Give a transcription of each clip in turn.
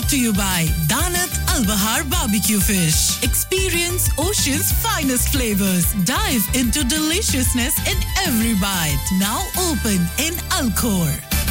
brought to you by Danat Al Bahar Barbecue Fish. Experience Ocean's finest flavors. Dive into deliciousness in every bite. Now open in Alcor.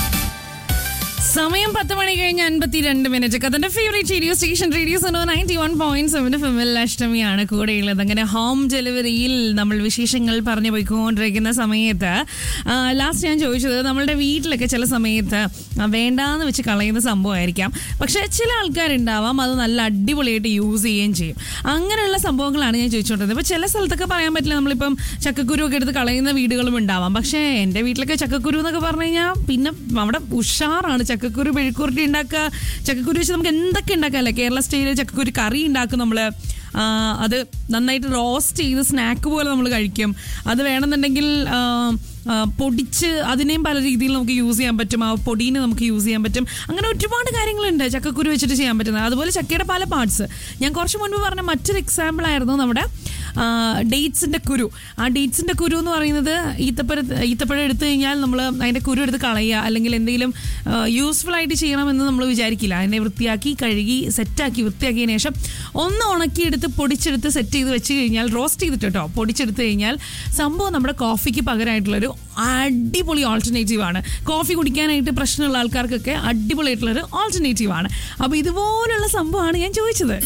സമയം പത്ത് മണി കഴിഞ്ഞ് അൻപത്തിരണ്ട് minute കഥന്റെ favourite radio station radio so ninety one point seven ഫിമിൽ അഷ്ടമിയാണ് കൂടെയുള്ളത് അങ്ങനെ ഹോം ഡെലിവറിയിൽ നമ്മൾ വിശേഷങ്ങൾ പറഞ്ഞു പോയിക്കൊണ്ടിരിക്കുന്ന സമയത്ത് ലാസ്റ്റ് ഞാൻ ചോദിച്ചത് നമ്മളുടെ വീട്ടിലൊക്കെ ചില സമയത്ത് ആ, വേണ്ടാന്ന് വെച്ച് കളയുന്ന സംഭവമായിരിക്കാം പക്ഷെ ചില ആൾക്കാരുണ്ടാവാം അത് നല്ല അടിപൊളിയായിട്ട് യൂസ് ചെയ്യുകയും ചെയ്യും അങ്ങനെയുള്ള സംഭവങ്ങളാണ് ഞാൻ ചോദിച്ചുകൊണ്ടിരുന്നത് ഇപ്പൊ ചില സ്ഥലത്തൊക്കെ പറയാൻ പറ്റില്ല നമ്മളിപ്പം ചക്കക്കുരു ഒക്കെ എടുത്ത് കളയുന്ന വീടുകളും ഉണ്ടാവാം പക്ഷേ എൻ്റെ വീട്ടിലൊക്കെ ചക്കക്കുരു എന്നൊക്കെ പറഞ്ഞു കഴിഞ്ഞാൽ പിന്നെ അവിടെ ഉഷാറാണ് ചക്കക്കുരു മെഴുക്കുരുട്ടി ഉണ്ടാക്കുക ചക്കക്കുരു വെച്ച് നമുക്ക് എന്തൊക്കെ ഉണ്ടാക്കാമല്ലേ കേരള സ്റ്റൈലിൽ ചക്കക്കുരു കറി ഉണ്ടാക്കും നമ്മൾ അത് നന്നായിട്ട് റോസ്റ്റ് ചെയ്ത് സ്നാക്ക് പോലെ നമ്മൾ കഴിക്കും അത് വേണമെന്നുണ്ടെങ്കിൽ ആ, ആ, പൊടിച്ച് അതിനെയും പല രീതിയിൽ നമുക്ക് യൂസ് ചെയ്യാൻ പറ്റും ആ പൊടീനെ നമുക്ക് യൂസ് ചെയ്യാൻ പറ്റും അങ്ങനെ ഒരുപാട് കാര്യങ്ങളുണ്ട് ചക്കക്കുരു വെച്ചിട്ട് ചെയ്യാൻ പറ്റുന്നത് അതുപോലെ ചക്കയുടെ പല പാർട്സ് ഞാൻ കുറച്ച് മുൻപ് പറഞ്ഞ മറ്റൊരു എക്സാമ്പിൾ ആയിരുന്നു നമ്മുടെ ഡേറ്റ്സിന്റെ കുരു ആ ഡേറ്റ്സിന്റെ കുരു എന്ന് പറയുന്നത് ഈത്തപ്പഴ ഈത്തപ്പഴം എടുത്തു കഴിഞ്ഞാൽ നമ്മൾ അതിന്റെ കുരു എടുത്ത് കളയുക അല്ലെങ്കിൽ എന്തെങ്കിലും യൂസ്ഫുൾ ആയിട്ട് ചെയ്യണമെന്ന് നമ്മൾ വിചാരിക്കില്ല അതിനെ വൃത്തിയാക്കി കഴുകി സെറ്റാക്കി വൃത്തിയാക്കിയതിനു ശേഷം ഒന്ന് ഉണക്കിയെടുത്ത് പൊടിച്ചെടുത്ത് സെറ്റ് ചെയ്ത് വെച്ച് കഴിഞ്ഞാൽ റോസ്റ്റ് ചെയ്തിട്ട് കേട്ടോ പൊടിച്ചെടുത്ത് കഴിഞ്ഞാൽ സംഭവം നമ്മുടെ കോഫിക്ക് പകരമായിട്ടുള്ളൊരു അടിപൊളി ഓൾട്ടർനേറ്റീവ് ആണ് കോഫി കുടിക്കാനായിട്ട് പ്രശ്നമുള്ള ആൾക്കാർക്കൊക്കെ അടിപൊളിയായിട്ടുള്ളൊരു ഓൾട്ടർനേറ്റീവ് ആണ് അപ്പോൾ ഇതുപോലുള്ള സംഭവമാണ് ഞാൻ ചോദിച്ചത്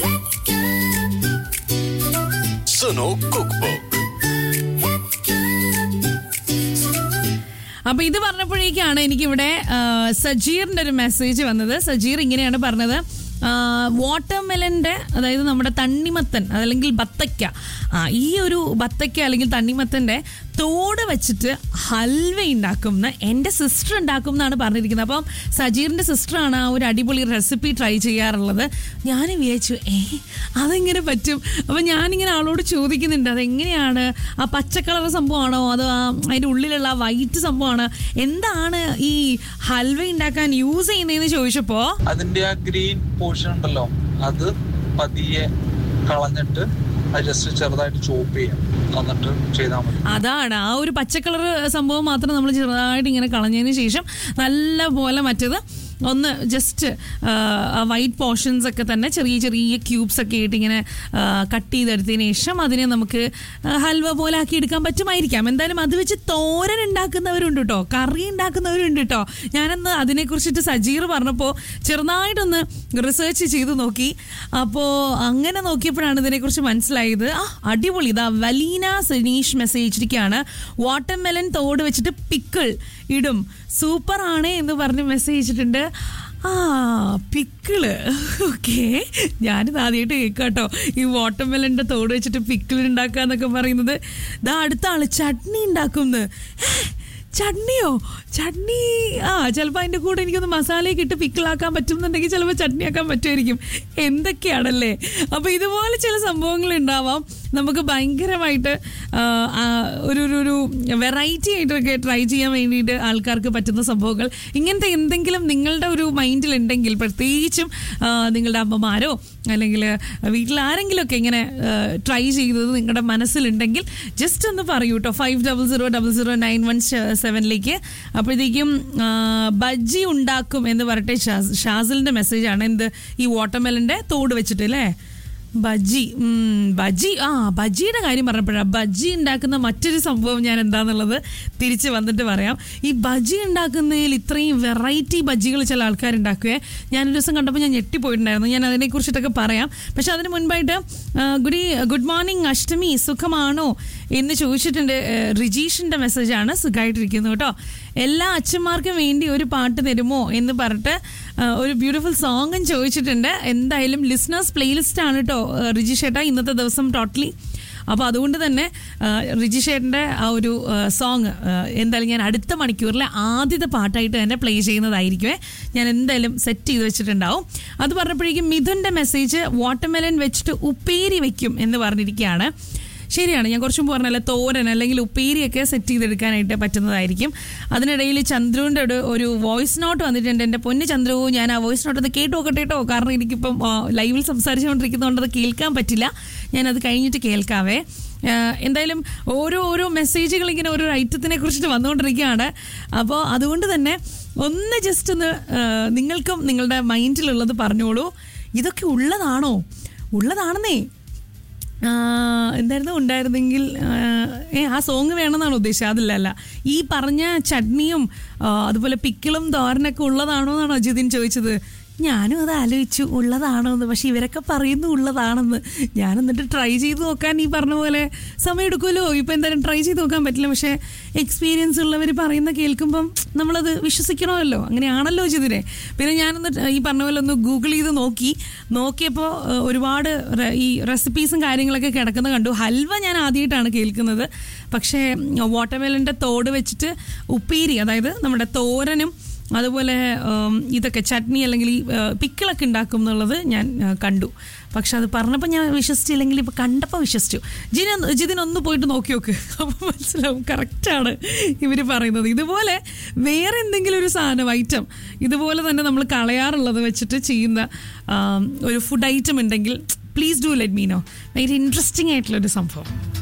സുനോ കുക്ക് അപ്പൊ ഇത് പറഞ്ഞപ്പോഴേക്കാണ് എനിക്കിവിടെ ആ, സജീറിന്റെ ഒരു മെസ്സേജ് വന്നത് സജീർ ഇങ്ങനെയാണ് പറഞ്ഞത് വാട്ടർമെലന്റെ അതായത് നമ്മുടെ തണ്ണിമത്തൻ അതല്ലെങ്കിൽ ബത്തയ്ക്ക ആ ഈ ഒരു ബത്തയ്ക്ക അല്ലെങ്കിൽ തണ്ണിമത്തന്റെ തോട് വെച്ചിട്ട് ഹൽവ ഉണ്ടാക്കും എന്ന് എൻ്റെ സിസ്റ്റർ ഉണ്ടാക്കും എന്നാണ് പറഞ്ഞിരിക്കുന്നത് അപ്പം സജീറിന്റെ സിസ്റ്ററാണ് ആ ഒരു അടിപൊളി റെസിപ്പി ട്രൈ ചെയ്യാറുള്ളത് ഞാൻ വിചാരിച്ചു ഏ അതെങ്ങനെ പറ്റും അപ്പം ഞാനിങ്ങനെ ആളോട് ചോദിക്കുന്നുണ്ട് അതെങ്ങനെയാണ് ആ പച്ച കളർ സംഭവമാണോ അതോ ആ അതിൻ്റെ ഉള്ളിലുള്ള ആ വൈറ്റ് സംഭവമാണ് എന്താണ് ഈ ഹൽവ ഉണ്ടാക്കാൻ യൂസ് ചെയ്യുന്നതെന്ന് ചോദിച്ചപ്പോൾ അതിന്റെ ആ ഗ്രീൻ പോർഷൻ ഉണ്ടല്ലോ അത് പതിയെ കളഞ്ഞിട്ട് അത് ജസ്റ്റ് ചെറുതായിട്ട് ചോപ്പ് ചെയ്യാം എന്നിട്ട് ചെയ്താൽ മതി അതാണ് ആ ഒരു പച്ച കളർ സംഭവം മാത്രം നമ്മൾ ചെറുതായിട്ട് ഇങ്ങനെ കളഞ്ഞതിന് ശേഷം നല്ല പോലെ മറ്റേത് ഒന്ന് ജസ്റ്റ് വൈറ്റ് പോർഷൻസ് ഒക്കെ തന്നെ ചെറിയ ചെറിയ ക്യൂബ്സ് ഒക്കെ ആയിട്ട് ഇങ്ങനെ കട്ട് ചെയ്തെടുത്തതിന് ശേഷം അതിനെ നമുക്ക് ആ, ഹൽവ പോലെ ആക്കി എടുക്കാൻ പറ്റുമായിരിക്കാം എന്തായാലും അത് വെച്ച് തോരൻ ഉണ്ടാക്കുന്നവരുണ്ട് കേട്ടോ കറി ഉണ്ടാക്കുന്നവരുണ്ട് കേട്ടോ ഞാനന്ന് അതിനെക്കുറിച്ചിട്ട് സജീർ പറഞ്ഞപ്പോൾ ചെറുതായിട്ടൊന്ന് റിസർച്ച് ചെയ്ത് നോക്കി അപ്പോൾ അങ്ങനെ നോക്കിയപ്പോഴാണ് ഇതിനെക്കുറിച്ച് മനസ്സിലായത് ആ അടിപൊളി ഇതാ വലീന സനീഷ് മെസ്സേജ് ഇരിക്കുകയാണ് വാട്ടർമെലൻ തോട് വെച്ചിട്ട് പിക്കിൾ ഇടും സൂപ്പർ ആണ് എന്ന് പറഞ്ഞ് മെസ്സേജ് ഇട്ടിട്ടുണ്ട് ആ പിക്കിള് ഓക്കെ ഞാനിത് ആദ്യമായിട്ട് കേൾക്കാട്ടോ ഈ വാട്ടർമെലൻ്റെ തോട് വെച്ചിട്ട് പിക്കിൾ ഉണ്ടാക്കുക എന്നൊക്കെ പറയുന്നത് ഇതാ അടുത്ത ആള് ചട്നി ഉണ്ടാക്കുന്നത് ചട്നിയോ ചട്നി ആ ചിലപ്പോൾ അതിൻ്റെ കൂടെ എനിക്കൊന്ന് മസാലയൊക്കെ ഇട്ട് പിക്കിളാക്കാൻ പറ്റുന്നുണ്ടെങ്കിൽ ചിലപ്പോൾ ചട്നി ആക്കാൻ പറ്റുമായിരിക്കും എന്തൊക്കെയാണല്ലേ അപ്പോൾ ഇതുപോലെ ചില സംഭവങ്ങൾ ഉണ്ടാവാം നമുക്ക് ഭയങ്കരമായിട്ട് ആ, ആ, ഒരു ഒരു ഒരു വെറൈറ്റി ആയിട്ടൊക്കെ ട്രൈ ചെയ്യാൻ വേണ്ടിയിട്ട് ആൾക്കാർക്ക് പറ്റുന്ന സംഭവങ്ങൾ ഇങ്ങനത്തെ എന്തെങ്കിലും നിങ്ങളുടെ ഒരു മൈൻഡിൽ ഉണ്ടെങ്കിൽ പ്രത്യേകിച്ചും ആ, നിങ്ങളുടെ അമ്മമാരോ അല്ലെങ്കിൽ വീട്ടിൽ ആരെങ്കിലുമൊക്കെ ഇങ്ങനെ ട്രൈ ചെയ്തത് നിങ്ങളുടെ മനസ്സിലുണ്ടെങ്കിൽ ജസ്റ്റ് ഒന്ന് പറയൂ കേട്ടോ five double zero double zero nine one സെവനിലേക്ക് അപ്പോഴത്തേക്കും ആ, ബജ്ജി ഉണ്ടാക്കും എന്ന് പറഞ്ഞിട്ട് ഷാസ് ഷാസിലിൻ്റെ മെസ്സേജാണ് എന്ത് ഈ വാട്ടർമെലൻ്റെ തോട് വെച്ചിട്ട് അല്ലേ ബജ്ജി ഉം, ബജ്ജി ആ ബജ്ജിയുടെ കാര്യം പറഞ്ഞപ്പോഴാണ് ബജ്ജി ഉണ്ടാക്കുന്ന മറ്റൊരു സംഭവം ഞാൻ എന്താന്നുള്ളത് തിരിച്ച് വന്നിട്ട് പറയാം ഈ ബജ്ജി ഉണ്ടാക്കുന്നതിൽ ഇത്രയും വെറൈറ്റി ബജ്ജികൾ ചില ആൾക്കാരുണ്ടാക്കുകയെ ഞാനൊരു ദിവസം കണ്ടപ്പോൾ ഞാൻ ഞെട്ടിപ്പോയിട്ടുണ്ടായിരുന്നു ഞാൻ അതിനെക്കുറിച്ചിട്ടൊക്കെ പറയാം പക്ഷെ അതിന് മുൻപായിട്ട് ആ, ഗുഡി ഗുഡ് മോർണിംഗ് അഷ്ടമി സുഖമാണോ എന്ന് ചോദിച്ചിട്ടുണ്ട് ഏ, റിജീഷിന്റെ മെസ്സേജാണ് സുഖമായിട്ടിരിക്കുന്നു കേട്ടോ എല്ലാ അച്ഛന്മാർക്കും വേണ്ടി ഒരു പാട്ട് തരുമോ എന്ന് പറഞ്ഞിട്ട് ആ, ഒരു ബ്യൂട്ടിഫുൾ സോങ്ങും ചോദിച്ചിട്ടുണ്ട് എന്തായാലും ലിസ്ണേഴ്സ് പ്ലേലിസ്റ്റ് ആണ് കേട്ടോ റിജീഷ് ഏട്ടാ ഇന്നത്തെ ദിവസം ടോട്ടലി അപ്പോൾ അതുകൊണ്ട് തന്നെ ആ, റിജി ഷേട്ടൻ്റെ ആ ഒരു സോങ് എന്തായാലും ഞാൻ അടുത്ത മണിക്കൂറിലെ ആദ്യത്തെ പാട്ടായിട്ട് തന്നെ പ്ലേ ചെയ്യുന്നതായിരിക്കുമേ ഞാൻ എന്തായാലും സെറ്റ് ചെയ്ത് വെച്ചിട്ടുണ്ടാവും അത് പറഞ്ഞപ്പോഴേക്കും മിഥുൻ്റെ മെസ്സേജ് വാട്ടർമെലൻ വെച്ചിട്ട് ഉപ്പേരി വെക്കും എന്ന് പറഞ്ഞിരിക്കുകയാണ് ശരിയാണ് ഞാൻ കുറച്ചും പറഞ്ഞല്ലോ തോരൻ അല്ലെങ്കിൽ ഉപ്പേരിയൊക്കെ സെറ്റ് ചെയ്തെടുക്കാനായിട്ട് പറ്റുന്നതായിരിക്കും അതിനിടയിൽ ചന്ദ്രുവിൻ്റെ ഒരു ഒരു വോയിസ് നോട്ട് വന്നിട്ടുണ്ട് എൻ്റെ പൊന്ന് ചന്ദ്രു ഞാൻ ആ വോയിസ് നോട്ട് ഒന്ന് കേട്ട് നോക്കട്ടെ കേട്ടോ കാരണം എനിക്കിപ്പം ആ, ലൈവിൽ സംസാരിച്ചുകൊണ്ടിരിക്കുന്നതുകൊണ്ട് അത് കേൾക്കാൻ പറ്റില്ല ഞാനത് കഴിഞ്ഞിട്ട് കേൾക്കാവേ ആ, എന്തായാലും ഓരോ ഓരോ മെസ്സേജുകൾ ഇങ്ങനെ ഓരോ ഐറ്റത്തിനെ കുറിച്ചിട്ട് വന്നുകൊണ്ടിരിക്കുകയാണ് അപ്പോൾ അതുകൊണ്ട് തന്നെ ഒന്ന് ജസ്റ്റ് ഒന്ന് ആ, നിങ്ങൾക്കും നിങ്ങളുടെ മൈൻഡിലുള്ളത് പറഞ്ഞോളൂ ഇതൊക്കെ ഉള്ളതാണോ ഉള്ളതാണെന്നേ ആ, എന്തായിരുന്നു ഉണ്ടായിരുന്നെങ്കിൽ ആ, ഏ ആ സോങ് വേണമെന്നാണ് ഉദ്ദേശിച്ചത് അതില്ല അല്ല ഈ പറഞ്ഞ ചട്നിയും ആ, അതുപോലെ പിക്കിളും തോരനൊക്കെ ഉള്ളതാണോ എന്നാണോ ജിതിൻ ചോദിച്ചത് ഞാനും അത് ആലോചിച്ചു ഉള്ളതാണോ എന്ന് പക്ഷെ ഇവരൊക്കെ പറയുന്നു ഉള്ളതാണെന്ന് ഞാൻ എന്നിട്ട് ട്രൈ ചെയ്ത് നോക്കാൻ ഈ പറഞ്ഞ പോലെ സമയം എടുക്കുമല്ലോ ഇപ്പം എന്തായാലും ട്രൈ ചെയ്ത് നോക്കാൻ പറ്റില്ല പക്ഷേ എക്സ്പീരിയൻസ് ഉള്ളവർ പറയുന്ന കേൾക്കുമ്പം നമ്മളത് വിശ്വസിക്കണമല്ലോ അങ്ങനെയാണല്ലോ ജിതിനെ പിന്നെ ഞാനൊന്ന് ഈ പറഞ്ഞ പോലെ ഒന്ന് ഗൂഗിൾ ചെയ്ത് നോക്കി നോക്കിയപ്പോൾ ഏഹ്, ഒരുപാട് റെ- ഈ റെസിപ്പീസും കാര്യങ്ങളൊക്കെ കിടക്കുന്ന കണ്ടു ഹൽവ ഞാൻ ആദ്യമായിട്ടാണ് കേൾക്കുന്നത് പക്ഷേ വാട്ടർമെലൻ്റെ തോട് വെച്ചിട്ട് ഉപ്പേരി അതായത് നമ്മുടെ തോരനും അതുപോലെ ഉം, ഇതൊക്കെ ചട്നി അല്ലെങ്കിൽ ഈ ഏഹ്, പിക്കിളൊക്കെ ഉണ്ടാക്കും എന്നുള്ളത് ഞാൻ ഏഹ്, കണ്ടു പക്ഷെ അത് പറഞ്ഞപ്പോൾ ഞാൻ വിശ്വസിച്ചില്ലെങ്കിൽ ഇപ്പോൾ കണ്ടപ്പോൾ വിശ്വസിച്ചു ജിന ജിതിനൊന്ന് പോയിട്ട് നോക്കി നോക്ക് അപ്പോൾ മനസ്സിലാവും കറക്റ്റാണ് ഇവർ പറയുന്നത് ഇതുപോലെ വേറെ എന്തെങ്കിലും ഒരു സാധനം ഐറ്റം ഇതുപോലെ തന്നെ നമ്മൾ കളയാറുള്ളത് വെച്ചിട്ട് ചെയ്യുന്ന ആം, ഒരു ഫുഡ് ഐറ്റം ഉണ്ടെങ്കിൽ please do let me know ഭയങ്കര ഇൻട്രസ്റ്റിംഗ് ആയിട്ടുള്ളൊരു സംഭവം